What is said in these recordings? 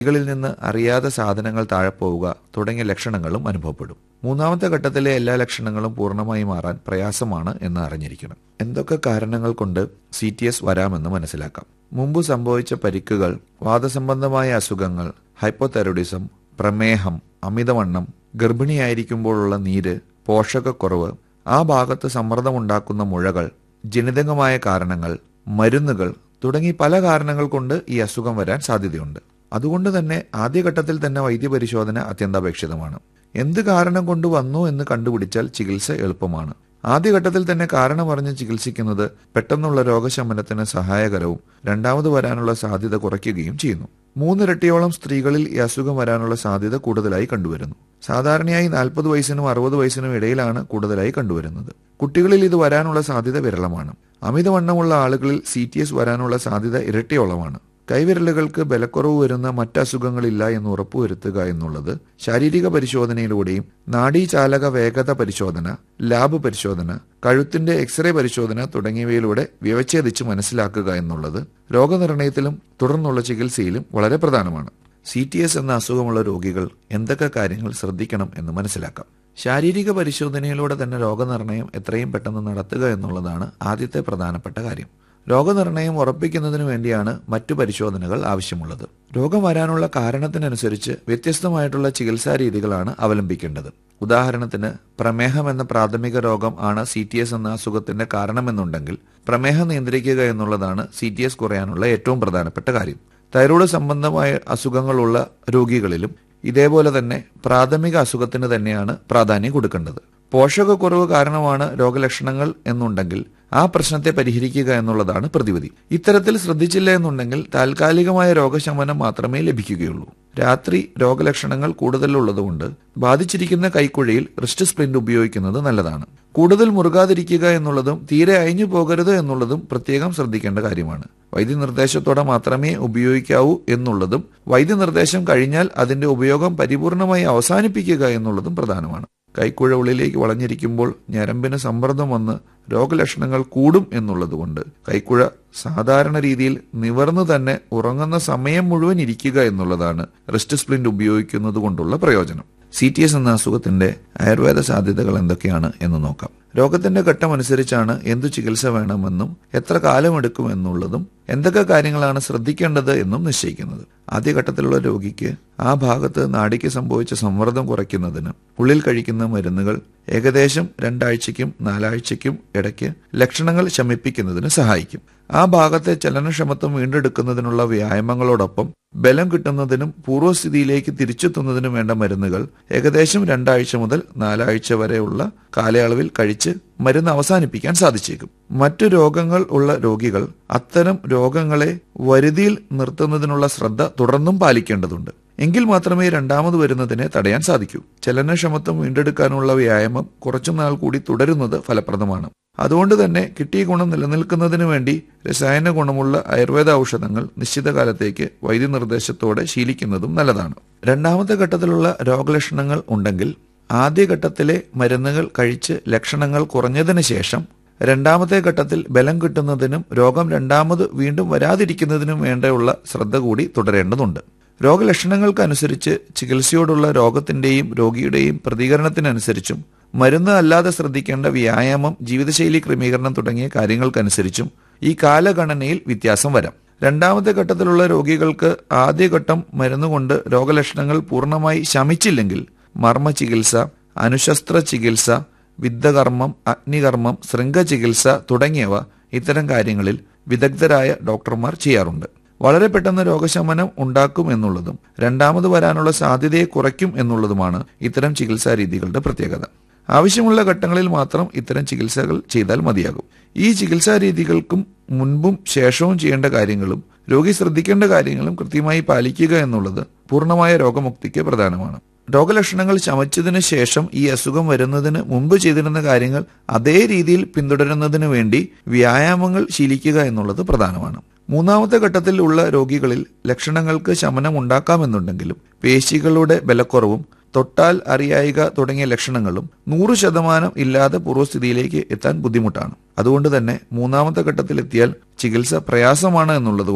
കൈകളിൽ നിന്ന് അറിയാതെ സാധനങ്ങൾ താഴെ പോവുക തുടങ്ങിയ ലക്ഷണങ്ങളും അനുഭവപ്പെടും മൂന്നാമത്തെ ഘട്ടത്തിലെ എല്ലാ ലക്ഷണങ്ങളും പൂർണ്ണമായി മാറാൻ പ്രയാസമാണ് എന്ന് അറിഞ്ഞിരിക്കണം എന്തൊക്കെ കാരണങ്ങൾ കൊണ്ട് സി ടി എസ് വരാമെന്ന് മനസ്സിലാക്കാം മുമ്പ് സംഭവിച്ച പരിക്കുകൾ വാദസംബന്ധമായ അസുഖങ്ങൾ ഹൈപ്പോതെറോഡിസം പ്രമേഹം അമിതവണ്ണം ഗർഭിണിയായിരിക്കുമ്പോഴുള്ള നീര് പോഷകക്കുറവ് ആ ഭാഗത്ത് സമ്മർദ്ദമുണ്ടാക്കുന്ന മുഴകൾ ജനിതകമായ കാരണങ്ങൾ മരുന്നുകൾ തുടങ്ങി പല കാരണങ്ങൾ കൊണ്ട് ഈ അസുഖം വരാൻ സാധ്യതയുണ്ട് അതുകൊണ്ട് തന്നെ ആദ്യഘട്ടത്തിൽ തന്നെ വൈദ്യപരിശോധന അത്യന്താപേക്ഷിതമാണ് എന്ത് കാരണം കൊണ്ട് വന്നു എന്ന് കണ്ടുപിടിച്ചാൽ ചികിത്സ എളുപ്പമാണ് ആദ്യഘട്ടത്തിൽ തന്നെ കാരണം അറിഞ്ഞ് ചികിത്സിക്കുന്നത് പെട്ടെന്നുള്ള രോഗശമനത്തിന് സഹായകരവും രണ്ടാമത് വരാനുള്ള സാധ്യത കുറയ്ക്കുകയും ചെയ്യുന്നു മൂന്നിരട്ടിയോളം സ്ത്രീകളിൽ ഈ അസുഖം വരാനുള്ള സാധ്യത കൂടുതലായി കണ്ടുവരുന്നു സാധാരണയായി നാൽപ്പത് വയസ്സിനും അറുപത് വയസ്സിനും ഇടയിലാണ് കൂടുതലായി കണ്ടുവരുന്നത് കുട്ടികളിൽ ഇത് വരാനുള്ള സാധ്യത വിരളമാണ് അമിതവണ്ണമുള്ള ആളുകളിൽ സി ടി എസ് വരാനുള്ള സാധ്യത ഇരട്ടിയോളമാണ് കൈവിരലുകൾക്ക് ബലക്കുറവ് വരുന്ന മറ്റ് അസുഖങ്ങളില്ല എന്ന് ഉറപ്പുവരുത്തുക എന്നുള്ളത് ശാരീരിക പരിശോധനയിലൂടെയും നാഡീചാലക വേഗത പരിശോധന ലാബ് പരിശോധന കഴുത്തിന്റെ എക്സ്റേ പരിശോധന തുടങ്ങിയവയിലൂടെ വ്യവച്ഛേദിച്ച് മനസ്സിലാക്കുക എന്നുള്ളത് രോഗനിർണയത്തിലും തുടർന്നുള്ള ചികിത്സയിലും വളരെ പ്രധാനമാണ് സി ടി എസ് എന്ന അസുഖമുള്ള രോഗികൾ എന്തൊക്കെ കാര്യങ്ങൾ ശ്രദ്ധിക്കണം എന്ന് മനസ്സിലാക്കാം ശാരീരിക പരിശോധനയിലൂടെ തന്നെ രോഗനിർണയം എത്രയും പെട്ടെന്ന് നടത്തുക എന്നുള്ളതാണ് ആദ്യത്തെ പ്രധാനപ്പെട്ട കാര്യം രോഗനിർണയം ഉറപ്പിക്കുന്നതിനു വേണ്ടിയാണ് മറ്റു പരിശോധനകൾ ആവശ്യമുള്ളത് രോഗം വരാനുള്ള കാരണത്തിനനുസരിച്ച് വ്യത്യസ്തമായിട്ടുള്ള ചികിത്സാ രീതികളാണ് അവലംബിക്കേണ്ടത് ഉദാഹരണത്തിന് പ്രമേഹം എന്ന പ്രാഥമിക രോഗം ആണ് സി ടി എസ് എന്ന അസുഖത്തിന്റെ കാരണമെന്നുണ്ടെങ്കിൽ പ്രമേഹം നിയന്ത്രിക്കുക എന്നുള്ളതാണ് സി ടി എസ് കുറയാനുള്ള ഏറ്റവും പ്രധാനപ്പെട്ട കാര്യം തൈറോയ്ഡ് സംബന്ധമായ അസുഖങ്ങളുള്ള രോഗികളിലും ഇതേപോലെ തന്നെ പ്രാഥമിക അസുഖത്തിന് തന്നെയാണ് പ്രാധാന്യം കൊടുക്കേണ്ടത് പോഷകക്കുറവ് കാരണമാണ് രോഗലക്ഷണങ്ങൾ എന്നുണ്ടെങ്കിൽ ആ പ്രശ്നത്തെ പരിഹരിക്കുക എന്നുള്ളതാണ് പ്രതിവിധി ഇത്തരത്തിൽ ശ്രദ്ധിച്ചില്ല എന്നുണ്ടെങ്കിൽ താൽക്കാലികമായ രോഗശമനം മാത്രമേ ലഭിക്കുകയുള്ളൂ രാത്രി രോഗലക്ഷണങ്ങൾ കൂടുതലുള്ളതുകൊണ്ട് ബാധിച്ചിരിക്കുന്ന കൈക്കുഴയിൽ റിസ്റ്റ് സ്പ്ലിന്റ് ഉപയോഗിക്കുന്നത് നല്ലതാണ് കൂടുതൽ മുറുകാതിരിക്കുക എന്നുള്ളതും തീരെ അയഞ്ഞു പോകരുത് എന്നുള്ളതും പ്രത്യേകം ശ്രദ്ധിക്കേണ്ട കാര്യമാണ് വൈദ്യനിർദ്ദേശത്തോടെ മാത്രമേ ഉപയോഗിക്കാവൂ എന്നുള്ളതും വൈദ്യനിർദ്ദേശം കഴിഞ്ഞാൽ അതിന്റെ ഉപയോഗം പരിപൂർണമായി അവസാനിപ്പിക്കുക എന്നുള്ളതും പ്രധാനമാണ് കൈക്കുഴ ഉള്ളിലേക്ക് വളഞ്ഞിരിക്കുമ്പോൾ ഞരമ്പിന് സമ്മർദ്ദം വന്ന് രോഗലക്ഷണങ്ങൾ കൂടും എന്നുള്ളതുകൊണ്ട് കൈക്കുഴ സാധാരണ രീതിയിൽ നിവർന്നു തന്നെ ഉറങ്ങുന്ന സമയം മുഴുവൻ ഇരിക്കുക എന്നുള്ളതാണ് റിസ്റ്റ് സ്പ്ലിന്റ് ഉപയോഗിക്കുന്നത് കൊണ്ടുള്ള പ്രയോജനം സി ടി എസ് എന്ന അസുഖത്തിന്റെ ആയുർവേദ സാധ്യതകൾ എന്തൊക്കെയാണ് എന്ന് നോക്കാം രോഗത്തിന്റെ ഘട്ടമനുസരിച്ചാണ് എന്തു ചികിത്സ വേണമെന്നും എത്ര കാലമെടുക്കുമെന്നുള്ളതും എന്തൊക്കെ കാര്യങ്ങളാണ് ശ്രദ്ധിക്കേണ്ടത് എന്നും നിശ്ചയിക്കുന്നത് ആദ്യഘട്ടത്തിലുള്ള രോഗിക്ക് ആ ഭാഗത്ത് നാടിക്ക് സംഭവിച്ച സമ്മർദ്ദം കുറയ്ക്കുന്നതിന് ഉള്ളിൽ കഴിക്കുന്ന മരുന്നുകൾ ഏകദേശം രണ്ടാഴ്ചയ്ക്കും നാലാഴ്ചയ്ക്കും ഇടയ്ക്ക് ലക്ഷണങ്ങൾ ശമിപ്പിക്കുന്നതിന് സഹായിക്കും ആ ഭാഗത്തെ ചലനക്ഷമത്വം വീണ്ടെടുക്കുന്നതിനുള്ള വ്യായാമങ്ങളോടൊപ്പം ബലം കിട്ടുന്നതിനും പൂർവ്വസ്ഥിതിയിലേക്ക് തിരിച്ചെത്തുന്നതിനും വേണ്ട മരുന്നുകൾ ഏകദേശം രണ്ടാഴ്ച മുതൽ നാലാഴ്ച വരെയുള്ള കാലയളവിൽ കഴിച്ച് മരുന്ന് അവസാനിപ്പിക്കാൻ സാധിച്ചേക്കും മറ്റു രോഗങ്ങൾ ഉള്ള രോഗികൾ അത്തരം രോഗങ്ങളെ വരുതിയിൽ നിർത്തുന്നതിനുള്ള ശ്രദ്ധ തുടർന്നും പാലിക്കേണ്ടതുണ്ട് എങ്കിൽ മാത്രമേ രണ്ടാമത് വരുന്നതിനെ തടയാൻ സാധിക്കൂ ചലനക്ഷമത്വം വീണ്ടെടുക്കാനുള്ള വ്യായാമം കുറച്ചുനാൾ കൂടി തുടരുന്നത് ഫലപ്രദമാണ് അതുകൊണ്ട് തന്നെ കിട്ടിയ ഗുണം നിലനിൽക്കുന്നതിന് വേണ്ടി രസായന ഗുണമുള്ള ആയുർവേദ ഔഷധങ്ങൾ നിശ്ചിത കാലത്തേക്ക് വൈദ്യനിർദ്ദേശത്തോടെ ശീലിക്കുന്നതും നല്ലതാണ് രണ്ടാമത്തെ ഘട്ടത്തിലുള്ള രോഗലക്ഷണങ്ങൾ ഉണ്ടെങ്കിൽ ആദ്യഘട്ടത്തിലെ മരുന്നുകൾ കഴിച്ച് ലക്ഷണങ്ങൾ കുറഞ്ഞതിന് ശേഷം രണ്ടാമത്തെ ഘട്ടത്തിൽ ബലം കിട്ടുന്നതിനും രോഗം രണ്ടാമത് വീണ്ടും വരാതിരിക്കുന്നതിനും വേണ്ടിയുള്ള ശ്രദ്ധ കൂടി തുടരേണ്ടതുണ്ട് രോഗലക്ഷണങ്ങൾക്കനുസരിച്ച് ചികിത്സയോടുള്ള രോഗത്തിന്റെയും രോഗിയുടെയും പ്രതികരണത്തിനനുസരിച്ചും മരുന്ന് അല്ലാതെ ശ്രദ്ധിക്കേണ്ട വ്യായാമം ജീവിതശൈലി ക്രമീകരണം തുടങ്ങിയ കാര്യങ്ങൾക്കനുസരിച്ചും ഈ കാലഗണനയിൽ വ്യത്യാസം വരാം രണ്ടാമത്തെ ഘട്ടത്തിലുള്ള രോഗികൾക്ക് ആദ്യഘട്ടം മരുന്നുകൊണ്ട് രോഗലക്ഷണങ്ങൾ പൂർണ്ണമായി ശമിച്ചില്ലെങ്കിൽ മർമ്മ ചികിത്സ അനുശസ്ത്ര ചികിത്സ വിദ്യകർമ്മം അഗ്നികർമ്മം ശൃംഗചികിത്സ തുടങ്ങിയവ ഇത്തരം കാര്യങ്ങളിൽ വിദഗ്ധരായ ഡോക്ടർമാർ ചെയ്യാറുണ്ട് വളരെ പെട്ടെന്ന് രോഗശമനം ഉണ്ടാക്കും എന്നുള്ളതും രണ്ടാമത് വരാനുള്ള സാധ്യതയെ കുറയ്ക്കും എന്നുള്ളതുമാണ് ഇത്തരം ചികിത്സാ രീതികളുടെ പ്രത്യേകത ആവശ്യമുള്ള ഘട്ടങ്ങളിൽ മാത്രം ഇത്തരം ചികിത്സകൾ ചെയ്താൽ മതിയാകും ഈ ചികിത്സാ രീതികൾക്കും മുൻപും ശേഷവും ചെയ്യേണ്ട കാര്യങ്ങളും രോഗി ശ്രദ്ധിക്കേണ്ട കാര്യങ്ങളും കൃത്യമായി പാലിക്കുക എന്നുള്ളത് പൂർണ്ണമായ രോഗമുക്തിക്ക് പ്രധാനമാണ് രോഗലക്ഷണങ്ങൾ ശമച്ചതിന് ശേഷം ഈ അസുഖം വരുന്നതിന് മുമ്പ് ചെയ്തിരുന്ന കാര്യങ്ങൾ അതേ രീതിയിൽ പിന്തുടരുന്നതിന് വേണ്ടി വ്യായാമങ്ങൾ ശീലിക്കുക എന്നുള്ളത് പ്രധാനമാണ് മൂന്നാമത്തെ ഘട്ടത്തിൽ ഉള്ള രോഗികളിൽ ലക്ഷണങ്ങൾക്ക് ശമനം ഉണ്ടാക്കാമെന്നുണ്ടെങ്കിലും പേശികളുടെ ബലക്കുറവും തൊട്ടാൽ അറിയായിക തുടങ്ങിയ ലക്ഷണങ്ങളും നൂറ് ശതമാനം ഇല്ലാതെ പൂർവ്വസ്ഥിതിയിലേക്ക് എത്താൻ ബുദ്ധിമുട്ടാണ് അതുകൊണ്ട് തന്നെ മൂന്നാമത്തെ ഘട്ടത്തിലെത്തിയാൽ ചികിത്സ പ്രയാസമാണ് എന്നുള്ളതുകൊണ്ട്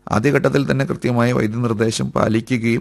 ആദ്യഘട്ടത്തിൽ തന്നെ കൃത്യമായ വൈദ്യനിർദ്ദേശം പാലിക്കുകയും